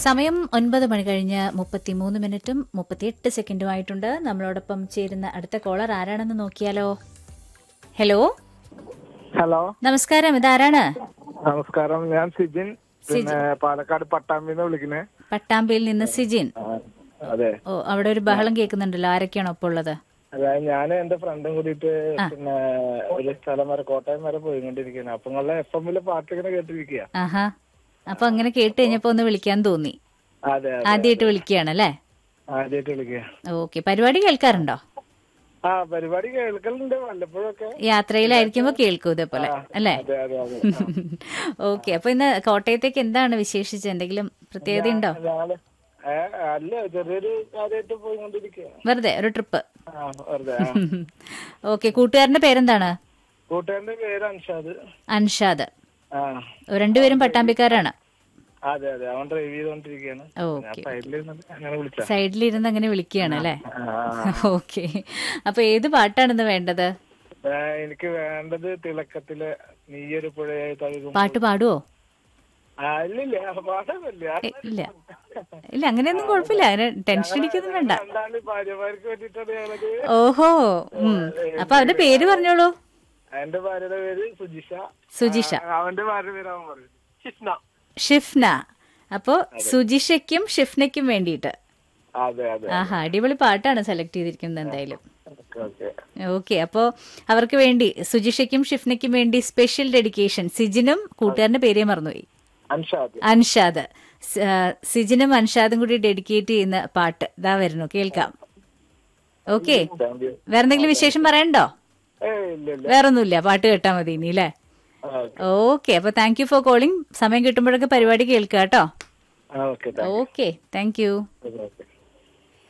സമയം ഒൻപത് മണി കഴിഞ്ഞ് മുപ്പത്തിമൂന്ന് മിനിറ്റും മുപ്പത്തിയെട്ട് സെക്കൻഡുമായിട്ടുണ്ട് നമ്മളോടൊപ്പം ചേരുന്ന അടുത്ത കോളർ ആരാണെന്ന് നോക്കിയാലോ ഹലോ ഹലോ നമസ്കാരം ഇതാരാണ് നമസ്കാരം ഞാൻ സിജിൻ പിന്നെ പാലക്കാട് പട്ടാമ്പിന്ന് വിളിക്കുന്നേ പട്ടാമ്പിയിൽ നിന്ന് സിജിൻ അതെ ഓ അവിടെ ഒരു ബഹളം കേൾക്കുന്നുണ്ടല്ലോ ആരൊക്കെയാണോ ഒപ്പം ഉള്ളത് അതായത് ഞാൻ എന്റെ ഫ്രണ്ടും കൂടിയിട്ട് പിന്നെ ഒരു സ്ഥലം വരെ കോട്ടയം വരെ പോയിക്കൊണ്ടിരിക്കുകയാണ് അപ്പൊ നിങ്ങളുടെ എഫ് എമ്മില് പാട്ട് ഇങ്ങനെ കേട്ടിരിക്കുക ആഹാ അപ്പൊ അങ്ങനെ കേട്ട് കഴിഞ്ഞപ്പോ ഒന്ന് വിളിക്കാൻ തോന്നി അതെ അതെ ആദ്യമായിട്ട് വിളിക്കുകയാണല്ലേ ആദ്യമായിട്ട് വിളിക്കുക ഓക്കെ പരിപാടി കേൾക്കാറുണ്ടോ ആ പരിപാടി കേൾക്കലുണ്ട് വല്ലപ്പോഴൊക്കെ യാത്രയിലായിരിക്കുമ്പോ കേൾക്കൂ ഇതേപോലെ അല്ലേ അതെ അതെ അതെ ഓക്കെ അപ്പൊ ഇന്ന് കോട്ടയത്തേക്ക് എന്താണ് വിശേഷിച്ച് എന്തെങ്കിലും പ്രത്യേകത ഉണ്ടോ ഞാന് ഏ, അല്ല ചെറിയൊരു കാര്യമായിട്ട് പോയിക്കൊണ്ടിരിക്കുക വെറുതെ ഒരു ട്രിപ്പ് ആ വെറുതെ ആ. ഓക്കെ കൂട്ടുകാരന്റെ പേരെന്താണ് കൂട്ടുകാരന്റെ പേര് അൻഷാദ് അൻഷാദ് ആ ഓ, രണ്ടുപേരും പട്ടാമ്പിക്കാരാണ് അതെ അതെ അവൻ ഡ്രൈവ് ചെയ്തോണ്ടിരിക്കുകയാണ് ഞാൻ ഓക്കെ സൈഡിലിരുന്നിട്ട് അങ്ങനെ വിളിച്ച സൈഡിലിരുന്ന് അങ്ങനെ വിളിക്കുകയാണ് അല്ലേ ഓക്കെ അപ്പൊ ഏത് പാട്ടാണിന്ന് വേണ്ടത് എനിക്ക് വേണ്ടത് തിളക്കത്തിലെ നീയൊരു പുഴയായി തഴുകും പാട്ട് പാടുവോ ആ, ഇല്ലില്ല പാട്ടൊന്നുമില്ല എ, ഇല്ല ഇല്ല അങ്ങനെയൊന്നും കുഴപ്പമില്ല അങ്ങനെ ടെൻഷൻ അടിക്കൊന്നും വേണ്ട രണ്ടാണ്ട് ഭാര്യമാർക്ക് വേണ്ടിയിട്ടാണ് ഞങ്ങളത് ഓഹോ ഉം അപ്പൊ അവന്റെ പേര് പറഞ്ഞോളൂ എന്റെ ഭാര്യയുടെ പേര് സുജിഷ സുജിഷ ആ, അവന്റെ ഭാര്യയുടെ പേര് അവൻ പറയും ഷിഫ്ന ഷിഫ്ന അപ്പോ സുജിഷയ്ക്കും ഷിഫ്നയ്ക്കും വേണ്ടിയിട്ട് അതെ അതെ ആഹാ അടിപൊളി പാട്ടാണ് സെലക്ട് ചെയ്തിരിക്കുന്നത് എന്തായാലും ഓക്കെ ഓക്കെ ഓക്കെ അപ്പോ അവർക്ക് വേണ്ടി സുജിഷയ്ക്കും ഷിഫ്നയ്ക്കും വേണ്ടി സ്പെഷ്യൽ ഡെഡിക്കേഷൻ സിജിനും കൂട്ടുകാരന്റെ പേരേ മറന്നുപോയി അൻഷാദ് അൻഷാദ് സ- ആ, സിജിനും അൻഷാദും കൂടി ഡെഡിക്കേറ്റ് ചെയ്യുന്ന പാട്ട് ഇതാ വരുന്നു കേൾക്കാം ഓക്കെ താങ്ക് യു വേറെ എന്തെങ്കിലും വിശേഷം പറയണ്ടോ ഏ ഇല്ല ഇല്ല വേറൊന്നുമില്ല പാട്ട് കേട്ടാ മതി ഇനി അല്ലേ ഓക്കെ ഓക്കെ അപ്പൊ താങ്ക് യു ഫോർ കോളിംഗ് സമയം കിട്ടുമ്പോഴൊക്കെ പരിപാടി കേൾക്കുക കേട്ടോ okay thank okay thank you you okay